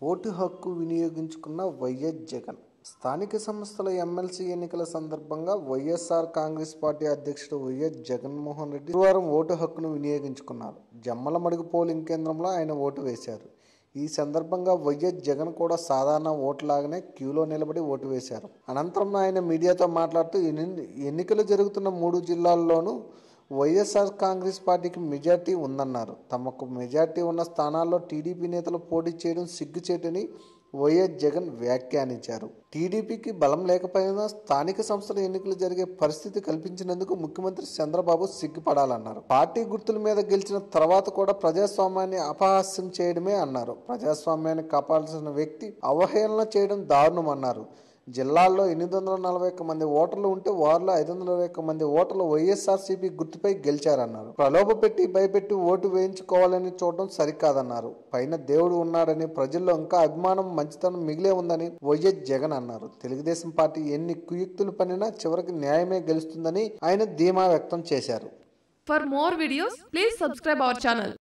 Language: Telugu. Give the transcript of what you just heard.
ఓటు హక్కు వినియోగించుకున్న వైఎస్ జగన్ స్థానిక సంస్థల ఎమ్మెల్సీ ఎన్నికల సందర్భంగా వైఎస్ఆర్ కాంగ్రెస్ పార్టీ అధ్యక్షుడు వైఎస్ జగన్మోహన్ రెడ్డి గురువారం ఓటు హక్కును వినియోగించుకున్నారు జమ్మలమడుగు పోలింగ్ కేంద్రంలో ఆయన ఓటు వేశారు ఈ సందర్భంగా వైఎస్ జగన్ కూడా సాధారణ ఓటులాగానే క్యూలో నిలబడి ఓటు వేశారు అనంతరం ఆయన మీడియాతో మాట్లాడుతూ ఎన్ని- ఎన్నికలు జరుగుతున్న మూడు జిల్లాల్లోనూ వైఎస్ఆర్ కాంగ్రెస్ పార్టీకి మెజార్టీ ఉందన్నారు తమకు మెజార్టీ ఉన్న స్థానాల్లో టీడీపీ నేతలు పోటీ చేయడం సిగ్గుచేటని వైఎస్ జగన్ వ్యాఖ్యానించారు టీడీపీకి బలం లేకపోయినా స్థానిక సంస్థల ఎన్నికలు జరిగే పరిస్థితి కల్పించినందుకు ముఖ్యమంత్రి చంద్రబాబు సిగ్గుపడాలన్నారు పార్టీ గుర్తుల మీద గెలిచిన తర్వాత కూడా ప్రజాస్వామ్యాన్ని అపహాస్యం చేయడమే అన్నారు ప్రజాస్వామ్యాన్ని కాపాడాల్సిన వ్యక్తి అవహేళన చేయడం దారుణమన్నారు జిల్లాల్లో ఎనిమిది వందల నలభై ఒక్క మంది ఓటర్లు ఉంటే వారిలో ఐదు వందల ఇరవై ఒక్క మంది ఓటర్లు వైఎస్ఆర్సీపీ గుర్తుపై గెలిచారన్నారు ప్రలోభ పెట్టి భయపెట్టి ఓటు వేయించుకోవాలని చూడడం సరికాదన్నారు పైన దేవుడు ఉన్నాడని ప్రజల్లో ఇంకా అభిమానం మంచితనం మిగిలే ఉందని వైఎస్ జగన్ అన్నారు తెలుగుదేశం పార్టీ ఎన్ని కుయుక్తులు పనినా చివరికి న్యాయమే గెలుస్తుందని ఆయన ధీమా వ్యక్తం చేశారు For more videos, please subscribe our channel.